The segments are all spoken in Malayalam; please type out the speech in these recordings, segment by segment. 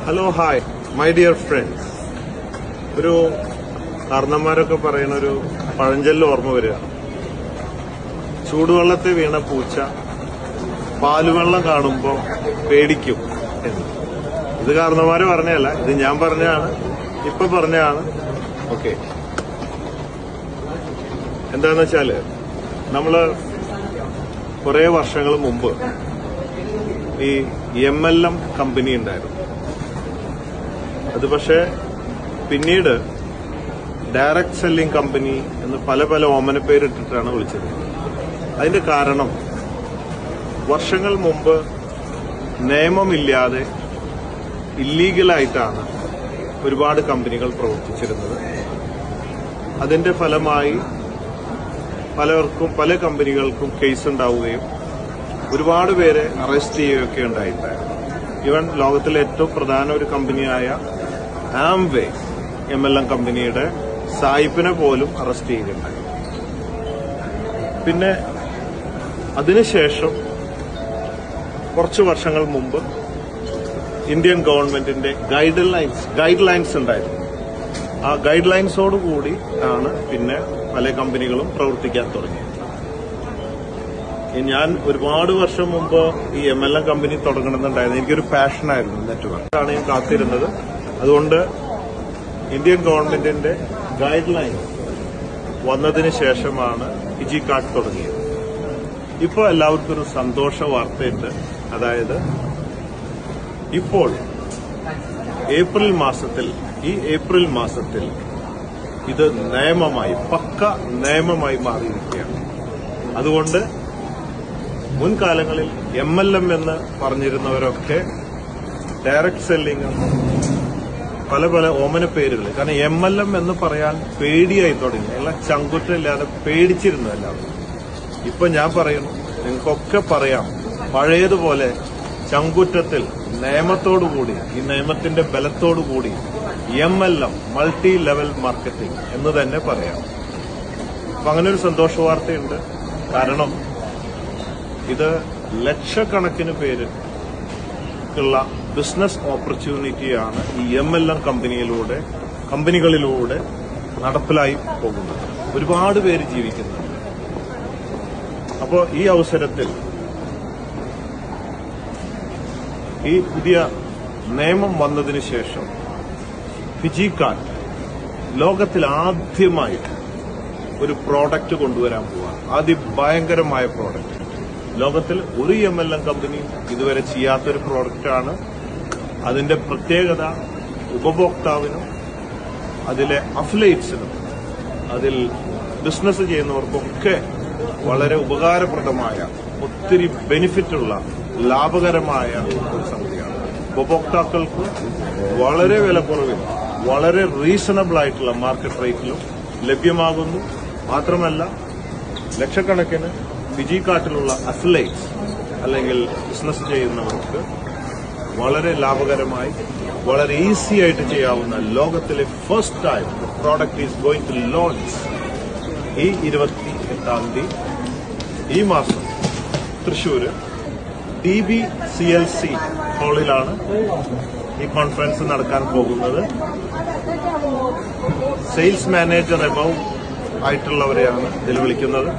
hello hi my dear friends ഒരു കാരണന്മാരൊക്കെ പറയുന്ന ഒരു പഴഞ്ചൊല്ല് ഓർമ്മ വരിക ചൂടുവെള്ളത്തിൽ വീണ പൂച്ച പാലുവെള്ളം കാണുമ്പോൾ പേടിക്കും എന്ന് ഇത് കാരണന്മാര് പറഞ്ഞതല്ല ഇത് ഞാൻ പറഞ്ഞതാണ് ഇപ്പൊ പറഞ്ഞതാണ് ഓക്കെ എന്താന്ന് വെച്ചാല് നമ്മള് കുറെ വർഷങ്ങൾ മുമ്പ് ഈ എം എൽ എം കമ്പനി ഉണ്ടായിരുന്നു അത് പക്ഷേ പിന്നീട് ഡയറക്ട് സെല്ലിംഗ് കമ്പനി എന്ന് പല പല ഓമന പേരിട്ടിട്ടാണ് വിളിച്ചത് അതിന്റെ കാരണം വർഷങ്ങൾ മുമ്പ് നിയമമില്ലാതെ ഇല്ലീഗലായിട്ടാണ് ഒരുപാട് കമ്പനികൾ പ്രവർത്തിച്ചിരുന്നത് അതിന്റെ ഫലമായി പലർക്കും പല കമ്പനികൾക്കും കേസ് ഉണ്ടാവുകയും ഒരുപാട് പേരെ അറസ്റ്റ് ചെയ്യുകയൊക്കെ ഉണ്ടായിട്ടുണ്ടായിരുന്നു ഇവൻ ലോകത്തിലെ ഏറ്റവും പ്രധാന ഒരു കമ്പനിയായ ആംവേ എം എൽ എം കമ്പനിയുടെ സായിപ്പിനെ പോലും അറസ്റ്റ് ചെയ്യുകയുണ്ടായി പിന്നെ അതിനുശേഷം കുറച്ച് വർഷങ്ങൾ മുമ്പ് ഇന്ത്യൻ ഗവൺമെന്റിന്റെ ഗൈഡ് ലൈൻസ് ഗൈഡ് ലൈൻസ് ഉണ്ടായിരുന്നു ആ ഗൈഡ് ലൈൻസോടുകൂടി ആണ് പിന്നെ പല കമ്പനികളും പ്രവർത്തിക്കാൻ തുടങ്ങിയത് ഈ ഞാൻ ഒരുപാട് വർഷം മുമ്പ് ഈ എം എൽ എം കമ്പനി തുടങ്ങണമെന്നുണ്ടായിരുന്നു എനിക്കൊരു പാഷനായിരുന്നു നെറ്റ്വർക്ക് ആണ് ഞാൻ കാത്തിരുന്നത് അതുകൊണ്ട് ഇന്ത്യൻ ഗവൺമെന്റിന്റെ ഗൈഡ് ലൈൻ വന്നതിന് ശേഷമാണ് ഇജി കാർഡ് തുടങ്ങിയത് ഇപ്പോൾ എല്ലാവർക്കും ഒരു സന്തോഷ വാർത്തയുണ്ട് അതായത് ഇപ്പോൾ ഏപ്രിൽ മാസത്തിൽ ഈ ഏപ്രിൽ മാസത്തിൽ ഇത് നിയമമായി പക്ക നിയമമായി മാറിയിരിക്കുകയാണ് അതുകൊണ്ട് മുൻകാലങ്ങളിൽ എം എൽ എം എന്ന് പറഞ്ഞിരുന്നവരൊക്കെ ഡയറക്ട് സെല്ലിംഗ് പല പല ഓമന പേരുകൾ കാരണം എം എൽ എം എന്ന് പറയാൻ പേടിയായി തുടങ്ങി എല്ലാം ചങ്കുറ്റമില്ലാതെ പേടിച്ചിരുന്നു എല്ലാവരും ഇപ്പൊ ഞാൻ പറയുന്നു നിങ്ങൾക്കൊക്കെ പറയാം പഴയതുപോലെ ചങ്കുറ്റത്തിൽ നിയമത്തോടുകൂടി ഈ നിയമത്തിന്റെ ബലത്തോടുകൂടി M L M multi level marketing എന്ന് തന്നെ പറയാം അപ്പൊ അങ്ങനെ ഒരു സന്തോഷ വാർത്തയുണ്ട് കാരണം ഇത് ലക്ഷക്കണക്കിന് പേര് ഉള്ള ബിസിനസ് ഓപ്പർച്യൂണിറ്റിയാണ് ഈ എം എൽ എം കമ്പനിയിലൂടെ കമ്പനികളിലൂടെ നടപ്പിലായി പോകുന്നത് ഒരുപാട് പേര് ജീവിക്കുന്നുണ്ട് അപ്പോൾ ഈ അവസരത്തിൽ ഈ പുതിയ നിയമം വന്നതിന് ശേഷം ഫിജിക്കാർ ലോകത്തിൽ ആദ്യമായി ഒരു പ്രോഡക്റ്റ് കൊണ്ടുവരാൻ പോവാണ് അതിഭയങ്കരമായ പ്രോഡക്റ്റ് ലോകത്തിൽ ഒരു എം എൽ എം കമ്പനി ഇതുവരെ ചെയ്യാത്തൊരു പ്രോഡക്റ്റാണ് അതിന്റെ പ്രത്യേകത ഉപഭോക്താവിനും അതിലെ അഫിലേറ്റ്സിനും അതിൽ ബിസിനസ് ചെയ്യുന്നവർക്കൊക്കെ വളരെ ഉപകാരപ്രദമായ ഒത്തിരി ബെനിഫിറ്റുള്ള ലാഭകരമായ ഒരു സംഗതിയാണ് ഉപഭോക്താക്കൾക്ക് വളരെ വിലക്കുറവിൽ വളരെ റീസണബിൾ ആയിട്ടുള്ള മാർക്കറ്റ് റേറ്റിലും ലഭ്യമാകുന്നു മാത്രമല്ല ലക്ഷക്കണക്കിന് ഫിജി കാർട്ടിലുള്ള അഫിലേറ്റ്സ് അല്ലെങ്കിൽ ബിസിനസ് ചെയ്യുന്നവർക്ക് വളരെ ലാഭകരമായി വളരെ ഈസി ആയിട്ട് ചെയ്യാവുന്ന ലോകത്തിലെ first time product is going to launch ഈ ഇരുപത്തി എട്ടാം തീയതി ഈ മാസം Thrissur T B C L C ഹാളിലാണ് ഈ കോൺഫറൻസ് നടക്കാൻ പോകുന്നത് സെയിൽസ് മാനേജർ എബവ് ആയിട്ടുള്ളവരെയാണ് ഇതിൽ വിളിക്കുന്നത്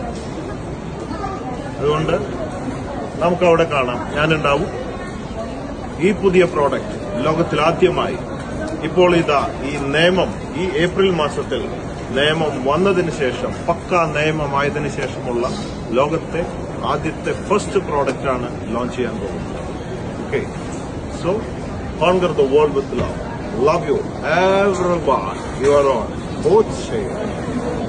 അതുകൊണ്ട് നമുക്ക് അവിടെ കാണാം ഞാനുണ്ടാവും ഈ പുതിയ പ്രോഡക്റ്റ് ലോകത്തിൽ ആദ്യമായി ഇപ്പോൾ ഇതാ ഈ നിയമം ഈ ഏപ്രിൽ മാസത്തിൽ നിയമം വന്നതിന് ശേഷം പക്ക നിയമമായതിനു ശേഷമുള്ള ലോകത്തെ ആദ്യത്തെ ഫസ്റ്റ് പ്രോഡക്റ്റ് ആണ് ലോഞ്ച് ചെയ്യാൻ പോകുന്നത് okay so conquer the world with love love you every you are on both share